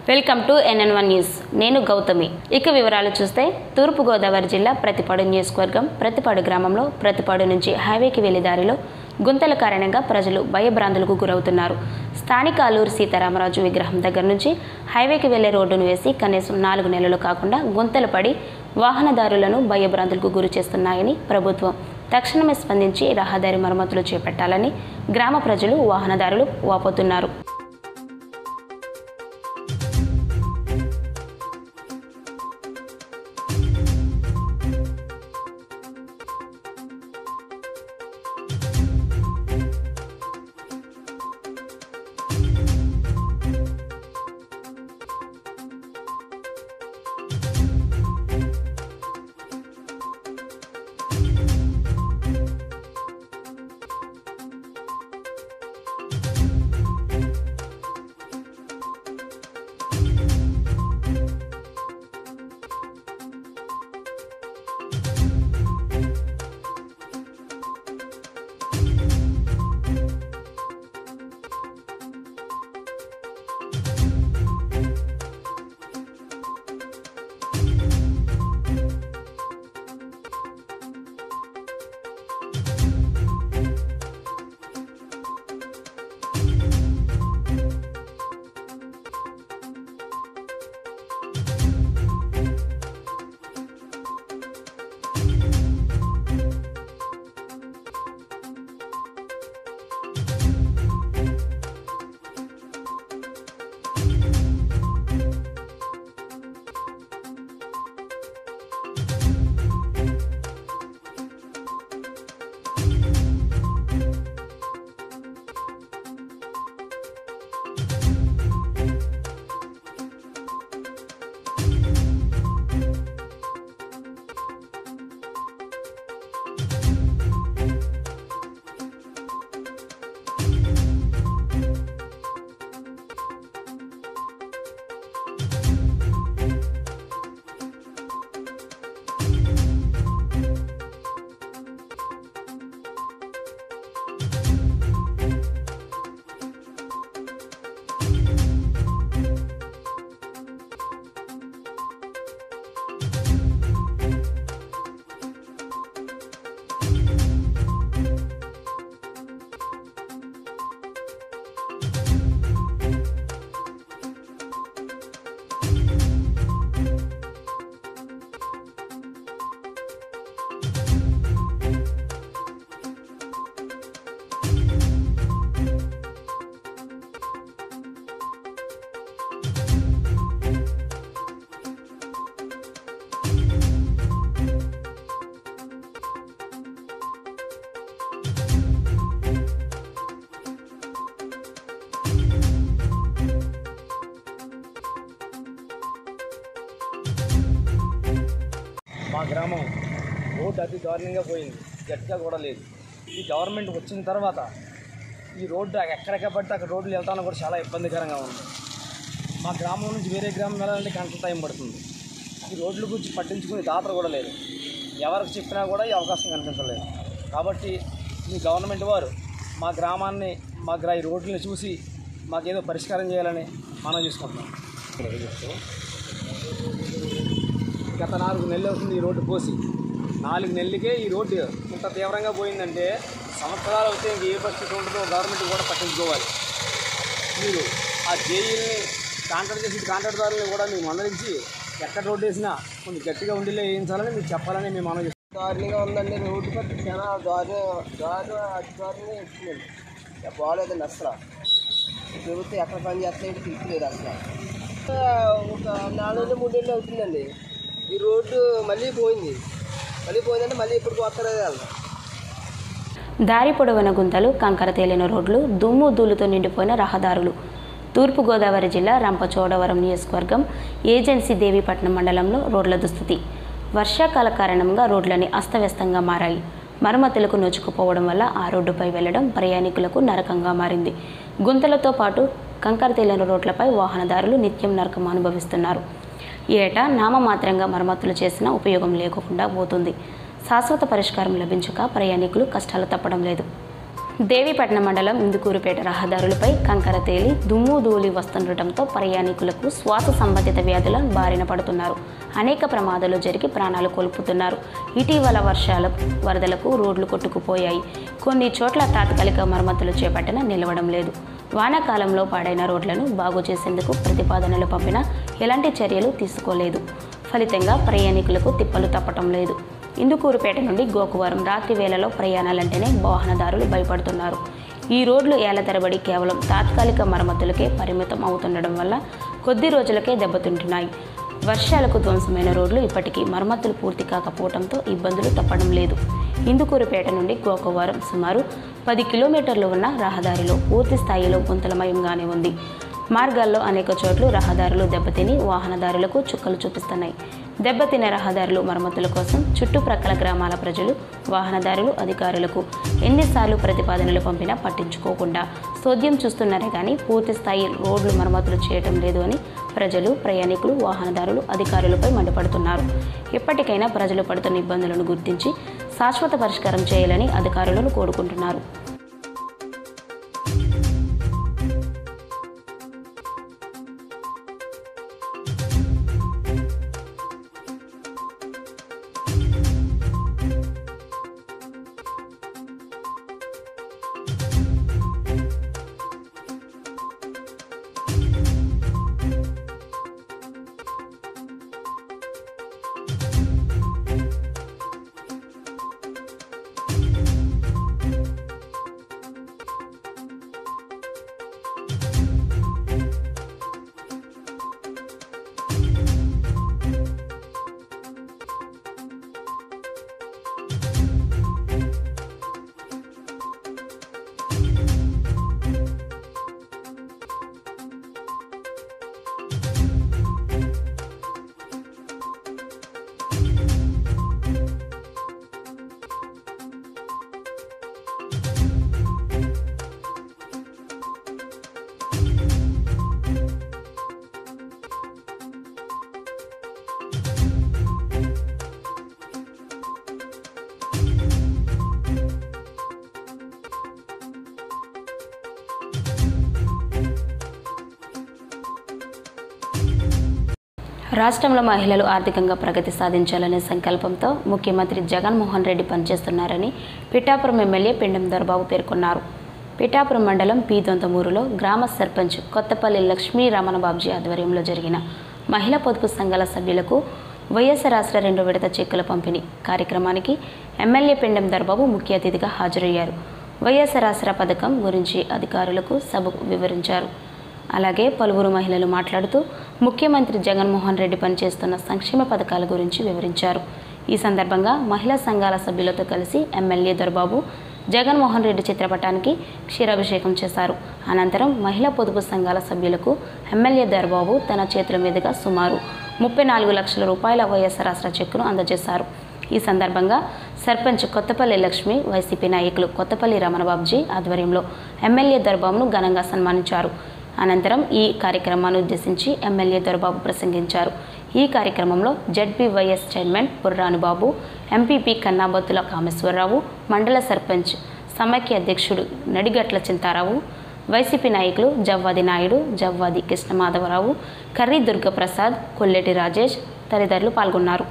welcome to NN one news నేను గౌతమి ఇక వివరాలు చూస్తే తూర్పుగోదావరి జిల్లా ప్రతిపాడు నియోజకవర్గం ప్రతిపాడు గ్రామంలో ప్రతిపాడు నుంచి హైవేకి వెళ్లే దారిలో గుంతల కారణంగా ప్రజలు భయభ్రాంతులకు గురవుతున్నారు స్థానిక అల్లూరు సీతారామరాజు విగ్రహం దగ్గర నుంచి హైవేకి వెళ్లే రోడ్డును వేసి కనీసం నాలుగు నెలలు కాకుండా గుంతలు పడి వాహనదారులను భయభ్రాంతులకు గురి చేస్తున్నాయని ప్రభుత్వం తక్షణమే స్పందించి రహదారి మరమ్మతులు చేపట్టాలని గ్రామ ప్రజలు వాహనదారులు వాపోతున్నారు మా గ్రామం రోడ్డు అతి దారుణంగా పోయింది గట్టిగా కూడా లేదు ఈ గవర్నమెంట్ వచ్చిన తర్వాత ఈ రోడ్డు ఎక్కడెక్కడ పడితే అక్కడ రోడ్లు వెళ్తాను కూడా చాలా ఇబ్బందికరంగా ఉంది మా గ్రామం నుంచి వేరే గ్రామం వెళ్ళాలంటే గంట టైం పడుతుంది ఈ రోడ్ల గురించి పట్టించుకునే దాతలు కూడా లేదు ఎవరికి చెప్పినా కూడా ఈ అవకాశం కనిపించలేదు కాబట్టి ఈ గవర్నమెంట్ వారు మా గ్రామాన్ని మా గ్రా ఈ రోడ్లని చూసి మాకేదో పరిష్కారం చేయాలని మనం చేసుకుంటున్నాం గత నాలుగు నెలలు అవుతుంది ఈ రోడ్డు పోసి నాలుగు నెలలకే ఈ రోడ్డు ఇంత తీవ్రంగా పోయిందంటే సంవత్సరాలు అవుతే ఇంక ఏ పరిస్థితి ఉంటుందో గవర్నమెంట్ కూడా పట్టించుకోవాలి మీరు ఆ జేఈల్ని కాంట్రాక్ట్ చేసి కాంట్రాక్ట్దారులను కూడా మేము మందరించి ఎక్కడ రోడ్డు వేసినా కొంచెం గట్టిగా ఉండిలే వేయించాలని మీరు చెప్పాలని మేము మనం దారుణంగా ఉందండి రోడ్డు పట్టి చాలా దారుణం దారుణ అతి దారుణంగా ఎక్కువండి బాగాలేదండి అసలు ఈ ప్రభుత్వం ఎక్కడ పని చేస్తాయంటే తీసుకోలేదు అసలు ఒక నాలుగేళ్ళు మూడేళ్ళు అవుతుందండి ఈ రోడ్డు మళ్ళీ పోయింది మళ్ళీ పోయిందంటే మళ్ళీ ఇప్పుడు వస్తారో వెళ్దాం దారి పొడవున గుంతలు కంకర తేలిన రోడ్లు దుమ్ము ధూళితో నిండిపోయిన రహదారులు తూర్పుగోదావరి జిల్లా రంపచోడవరం నియోజకవర్గం ఏజెన్సీ దేవీపట్నం మండలంలో రోడ్ల దుస్థితి వర్షాకాల కారణంగా రోడ్లని అస్తవ్యస్తంగా మారాయి మరమ్మతులకు నోచుకుపోవడం వల్ల ఆ రోడ్డుపై వెళ్లడం ప్రయాణికులకు నరకంగా మారింది గుంతలతో పాటు కంకర తేలిన రోడ్లపై వాహనదారులు నిత్యం నరకం అనుభవిస్తున్నారు ఈ ఏటా నామమాత్రంగా మరమ్మతులు చేసినా ఉపయోగం లేకుండా పోతుంది శాశ్వత పరిష్కారం లభించక ప్రయాణికులు కష్టాలు తప్పడం లేదు దేవీపట్నం మండలం ఇందుకూరుపేట రహదారులపై కంకర తేలి దుమ్ము ధూళి వస్తుండటంతో ప్రయాణికులకు శ్వాస సంబంధిత వ్యాధుల బారిన పడుతున్నారు అనేక ప్రమాదాలు జరిగి ప్రాణాలు కోల్పోతున్నారు ఇటీవల వర్షాల వరదలకు రోడ్లు కొట్టుకుపోయాయి కొన్ని చోట్ల తాత్కాలిక మరమ్మతులు చేపట్టిన నిలవడం లేదు వానాకాలంలో పాడైన రోడ్లను బాగు చేసేందుకు ప్రతిపాదనలు పంపినా ఎలాంటి చర్యలు తీసుకోలేదు ఫలితంగా ప్రయాణికులకు తిప్పలు తప్పటం లేదు ఇందుకూరుపేట నుండి గోకువరం రాత్రి వేళలో ప్రయాణాలంటేనే వాహనదారులు భయపడుతున్నారు ఈ రోడ్లు ఏళ్ల తరబడి కేవలం తాత్కాలిక మరమ్మతులకే పరిమితం అవుతుండడం వల్ల కొద్ది రోజులకే దెబ్బతింటున్నాయి వర్షాలకు ధ్వంసమైన రోడ్లు ఇప్పటికీ మరమ్మతులు పూర్తి కాకపోవడంతో ఇబ్బందులు తప్పడం లేదు ఇందుకూరుపేట నుండి గోకవరం సుమారు పది కిలోమీటర్లు ఉన్న రహదారిలో పూర్తి స్థాయిలో గుంతలమయంగానే ఉంది మార్గాల్లో అనేక చోట్ల రహదారులు దెబ్బతిని వాహనదారులకు చుక్కలు చూపిస్తున్నాయి దెబ్బతిన్న రహదారులు మరమ్మతుల కోసం చుట్టుప్రక్కల గ్రామాల ప్రజలు వాహనదారులు అధికారులకు ఎన్నిసార్లు ప్రతిపాదనలు పంపినా పట్టించుకోకుండా సోద్యం చూస్తున్నారే కానీ పూర్తి స్థాయి రోడ్లు మరమ్మతులు చేయటం లేదు అని ప్రజలు ప్రయాణికులు వాహనదారులు అధికారులపై మండిపడుతున్నారు ఎప్పటికైనా ప్రజలు పడుతున్న ఇబ్బందులను గుర్తించి శాశ్వత పరిష్కారం చేయాలని అధికారులను కోరుకుంటున్నారు రాష్ట్రంలో మహిళలు ఆర్థికంగా ప్రగతి సాధించాలనే సంకల్పంతో ముఖ్యమంత్రి జగన్మోహన్ రెడ్డి పనిచేస్తున్నారని పిఠాపురం ఎమ్మెల్యే పిండం దొరబాబు పేర్కొన్నారు పిఠాపురం మండలం పి దొంతమూరులో గ్రామ సర్పంచ్ కొత్తపల్లి లక్ష్మీ రమణ బాబ్జీ ఆధ్వర్యంలో జరిగిన మహిళా పొదుపు సంఘాల సభ్యులకు వైఎస్ఆర్ రాష్ట్ర రెండో విడత చెక్కుల పంపిణీ కార్యక్రమానికి ఎమ్మెల్యే పిండం దొరబాబు ముఖ్య అతిథిగా హాజరయ్యారు వైఎస్ఆర్ ఆసరా పథకం గురించి అధికారులకు సభకు వివరించారు అలాగే పలువురు మహిళలు మాట్లాడుతూ ముఖ్యమంత్రి జగన్మోహన్ రెడ్డి పనిచేస్తున్న సంక్షేమ పథకాల గురించి వివరించారు ఈ సందర్భంగా మహిళా సంఘాల సభ్యులతో కలిసి ఎమ్మెల్యే దొరబాబు జగన్మోహన్ రెడ్డి చిత్రపటానికి క్షీరాభిషేకం చేశారు అనంతరం మహిళా పొదుపు సంఘాల సభ్యులకు ఎమ్మెల్యే దొరబాబు తన చేతుల మీదుగా సుమారు ముప్పై నాలుగు లక్షల రూపాయల వైఎస్ఆర్ రాష్ట్ర చెక్కును అందజేశారు ఈ సందర్భంగా సర్పంచ్ కొత్తపల్లి లక్ష్మి వైసీపీ నాయకులు కొత్తపల్లి రమణబాబుజీ ఆధ్వర్యంలో ఎమ్మెల్యే దొరబాబును ఘనంగా సన్మానించారు అనంతరం ఈ కార్యక్రమాన్ని ఉద్దేశించి ఎమ్మెల్యే దొరబాబు ప్రసంగించారు ఈ కార్యక్రమంలో ZP vice chairman Purranubabu MPP Kannabathula Kameswararao మండల సర్పంచ్ సమైక్య అధ్యక్షుడు నడిగట్ల చింతారావు వైసీపీ నాయకులు జవ్వాది నాయుడు జవ్వాది కృష్ణమాధవరావు కర్రీ దుర్గప్రసాద్ కొల్లెటి రాజేష్ తదితరులు పాల్గొన్నారు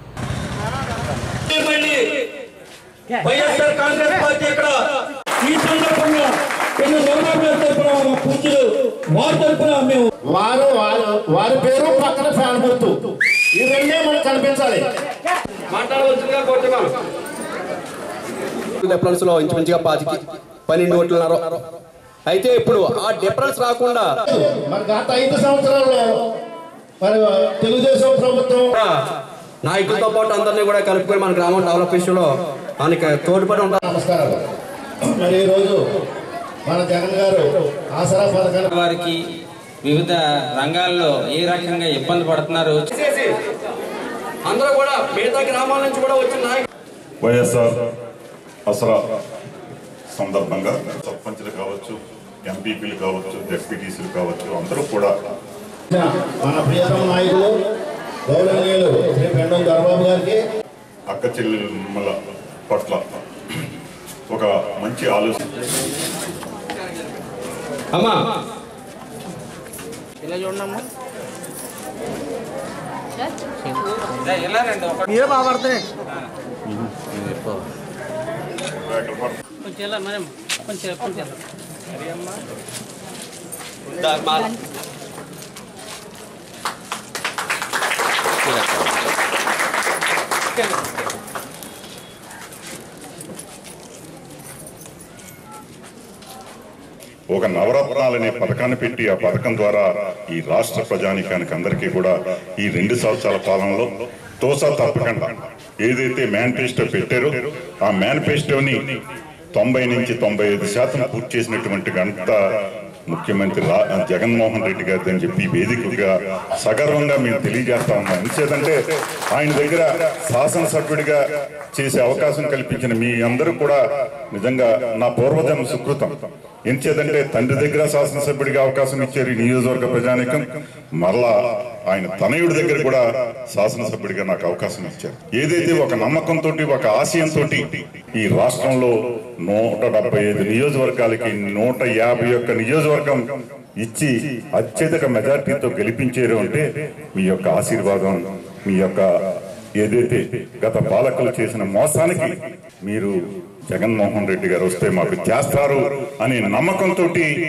మళ్ళీ వైఎస్ఆర్ కాంగ్రెస్ పార్టీ ఇక్కడ ఈ సందర్భంగా కొన్ని నిర్మాణాల తరపున మా పూజలు వారి తరపున మేము వారు వారు వారి పేరు పక్కన ఫ్యాన్ గుర్తు ఈ రెండే మనకు కనిపించాలి మాట్లాడవలసిందిగా కోరుతున్నాను డిఫరెన్స్ లో ఇంచుమించుగా పాతికి పన్నెండు ఓట్లున్నారు అయితే ఇప్పుడు ఆ డిఫరెన్స్ రాకుండా మరి గత ఐదు సంవత్సరాల్లో మరి తెలుగుదేశం ప్రభుత్వం కూడా నాయకులతో పాటు అందరినీ కూడా కలుపుకొని మన గ్రామం డెవలప్ విషయంలో మనకి తోడ్పడి ఉంటారు నమస్కారాలు మరి ఈరోజు మన జగన్ గారు ఆసరా పథకాన్ని వారికి వివిధ రంగాల్లో ఏ రకంగా ఇబ్బంది పడుతున్నారు చేసి అందరూ కూడా మిగతా గ్రామాల నుంచి కూడా వచ్చిన నాయకులు వైఎస్ఆర్ అసరా సందర్భంగా సర్పంచ్లు కావచ్చు ఎంపీపీలు కావచ్చు జెడ్పీటీసీలు కావచ్చు అందరూ కూడా మన ప్రియతమ నాయకులు గౌరవనీయులు శ్రీ పెండం దర్బాబు గారికి అక్క చెల్లెమ్మల పట్ల ఒక మంచి ఆలోచన అమ్మా ఇలా చూడమ్మా ఇలా రండి ఒక మీరే బాగా పడుతున్నాయి కొంచెం ఇలా మనం కొంచెం కొంచెం ఒక నవరత్నాలనే పథకాన్ని పెట్టి ఆ పథకం ద్వారా ఈ రాష్ట్ర ప్రజానికానికి అందరికీ కూడా ఈ రెండు సంవత్సరాల పాలనలో తోసా తప్పకుండా ఏదైతే మేనిఫెస్టో పెట్టారో ఆ మేనిఫెస్టోని తొంభై నుంచి తొంభై ఐదు శాతం పూర్తి చేసినటువంటి గంట ముఖ్యమంత్రి రా- జగన్మోహన్ రెడ్డి గారి అని చెప్పి వేదికగా సగర్వంగా మేము తెలియజేస్తా ఉన్నాం ఎందుచేతంటే ఆయన దగ్గర శాసనసభ్యుడిగా చేసే అవకాశం కల్పించిన మీ అందరూ కూడా నిజంగా నా పూర్వజన్మ సుకృతం ఎంచేదంటే తండ్రి దగ్గర శాసనసభ్యుడిగా అవకాశం ఇచ్చారు ఈ నియోజకవర్గ ప్రజానికం మరలా ఆయన తనయుడి దగ్గర కూడా శాసనసభ్యుడిగా నాకు అవకాశం ఇచ్చారు ఏదైతే ఒక నమ్మకంతో ఒక ఆశయంతో ఈ రాష్ట్రంలో నూట డెబ్బై ఐదు నియోజకవర్గాలకి నూట యాభై ఒక్క నియోజకవర్గం ఇచ్చి అత్యధిక మెజార్టీతో గెలిపించారు అంటే మీ యొక్క ఆశీర్వాదం మీ యొక్క ఏదైతే గత పాలకులు చేసిన మోసానికి మీరు జగన్మోహన్ రెడ్డి గారు వస్తే మాకు చేస్తారు అనే నమ్మకంతో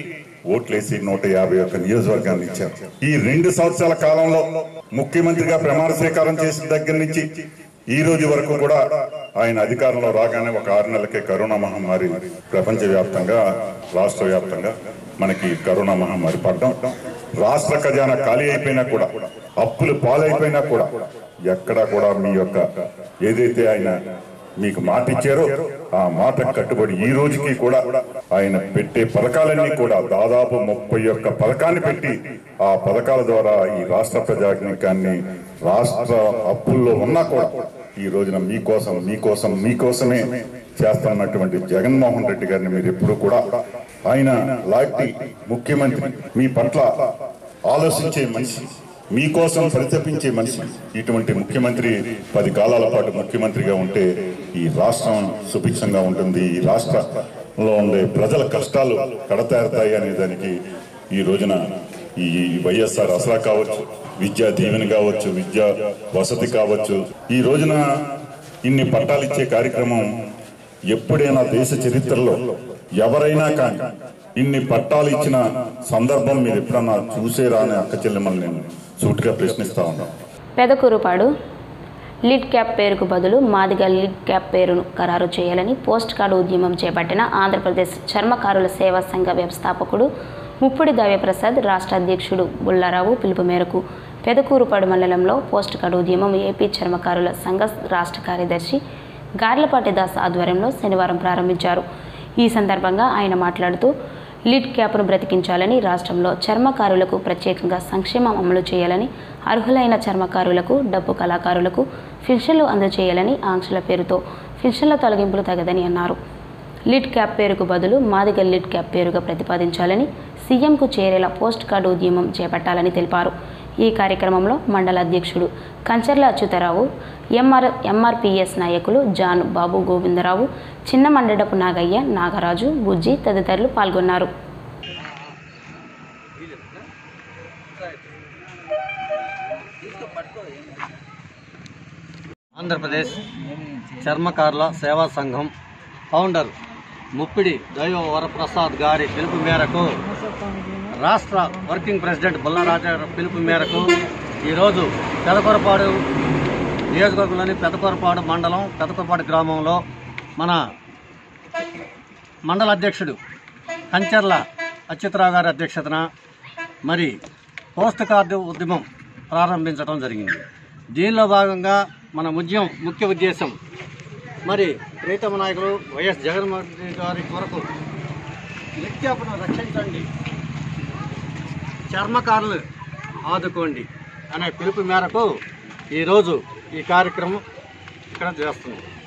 ఓట్లేసి నూట యాభై ఒక్క నియోజకవర్గాన్ని ఇచ్చారు ఈ రెండు సంవత్సరాల కాలంలో ముఖ్యమంత్రిగా ప్రమాణ స్వీకారం చేసిన దగ్గర నుంచి ఈ రోజు వరకు కూడా ఆయన అధికారంలో రాగానే ఒక ఆరు నెలలకే కరోనా మహమ్మారి ప్రపంచ వ్యాప్తంగా రాష్ట్ర వ్యాప్తంగా మనకి కరోనా మహమ్మారి పడ్డం రాష్ట్ర ఖజానా ఖాళీ అయిపోయినా కూడా అప్పులు పాలైపోయినా కూడా ఎక్కడా కూడా మీ యొక్క ఏదైతే ఆయన మీకు మాట ఇచ్చారో ఆ మాట కట్టుబడి ఈ రోజుకి కూడా ఆయన పెట్టే పథకాలన్నీ కూడా దాదాపు ముప్పై ఒక్క పథకాన్ని పెట్టి ఆ పథకాల ద్వారా ఈ రాష్ట్ర ప్రజానికాన్ని రాష్ట్ర అప్పుల్లో ఉన్నా కూడా ఈ రోజున మీకోసం మీకోసం మీకోసమే చేస్తున్నటువంటి జగన్మోహన్ రెడ్డి గారిని మీరు ఎప్పుడు కూడా ఆయన లాంటి ముఖ్యమంత్రి మీ పట్ల ఆలోచించే మనిషి మీకోసం పరితపించే మనిషి ఇటువంటి ముఖ్యమంత్రి పది కాలాల పాటు ముఖ్యమంత్రిగా ఉంటే ఈ రాష్ట్రం సుభిక్షంగా ఉంటుంది ఈ రాష్ట్రంలో ఉండే ప్రజల కష్టాలు కడతేరతాయి అనే దానికి ఈ రోజున ఈ వైఎస్ఆర్ అసరా కావచ్చు విద్యా దీవెన కావచ్చు విద్యా వసతి కావచ్చు ఈ రోజున ఇన్ని పట్టాలు ఇచ్చే కార్యక్రమం ఎప్పుడైనా దేశ చరిత్రలో ఎవరైనా కానీ ఇన్ని పట్టాలు ఇచ్చిన సందర్భం మీరు ఎప్పుడన్నా చూసేరా అని అక్క చెల్లెమ్మల్ని నేను సూటిగా ప్రశ్నిస్తా ఉన్నాను పెదకూరుపాడు లిడ్ క్యాప్ పేరుకు బదులు మాదిగ లిడ్ క్యాప్ పేరును ఖరారు చేయాలని పోస్ట్ కార్డు ఉద్యమం చేపట్టిన ఆంధ్రప్రదేశ్ చర్మకారుల సేవా సంఘ వ్యవస్థాపకుడు ముప్పుడి దవ్యప్రసాద్ రాష్ట్ర అధ్యక్షుడు బుల్లారావు పిలుపు మేరకు పెదకూరుపాడు మండలంలో పోస్ట్ కార్డు ఉద్యమం ఏపీ చర్మకారుల సంఘ రాష్ట్ర కార్యదర్శి గార్లపాటి దాస్ ఆధ్వర్యంలో శనివారం ప్రారంభించారు ఈ సందర్భంగా ఆయన మాట్లాడుతూ లిడ్ క్యాప్ను బ్రతికించాలని రాష్ట్రంలో చర్మకారులకు ప్రత్యేకంగా సంక్షేమం అమలు చేయాలని అర్హులైన చర్మకారులకు డబ్బు కళాకారులకు ఫిన్షన్లు అందజేయాలని ఆంక్షల పేరుతో ఫిన్షన్ల తొలగింపులు తగదని అన్నారు లిడ్ క్యాప్ పేరుకు బదులు మాదిగ లిడ్ క్యాప్ పేరుగా ప్రతిపాదించాలని సీఎంకు చేరేలా పోస్ట్ కార్డు ఉద్యమం చేపట్టాలని తెలిపారు ఈ కార్యక్రమంలో మండల అధ్యక్షుడు కంచర్ల అచ్యుతరావు ఎంఆర్ ఎంఆర్పిఎస్ నాయకులు జాన్ బాబు గోవిందరావు చిన్న మండడపు నాగయ్య నాగరాజు బుజ్జి తదితరులు పాల్గొన్నారు ఆంధ్రప్రదేశ్ చర్మకారుల సేవా సంఘం ఫౌండర్ ముప్పిడి దైవ వరప్రసాద్ గారి పిలుపు మేరకు రాష్ట్ర వర్కింగ్ ప్రెసిడెంట్ బుల్లరాజా గారి పిలుపు మేరకు ఈరోజు పెదకొరపాడు నియోజకవర్గంలోని పెదకొరపాడు మండలం పెదకొరపాడు గ్రామంలో మన మండల అధ్యక్షుడు కంచర్ల అచ్యుతరావు గారి అధ్యక్షతన మరి పోస్ట్ కార్డు ఉద్యమం ప్రారంభించడం జరిగింది దీనిలో భాగంగా మన ఉద్యమం ముఖ్య ఉద్దేశం మరి ప్రీతమ నాయకులు వైఎస్ జగన్మోహన్ రెడ్డి గారి కొరకు నిత్యాపును రక్షించండి చర్మకారులు ఆదుకోండి అనే పిలుపు మేరకు ఈరోజు ఈ కార్యక్రమం ఇక్కడ చేస్తున్నాం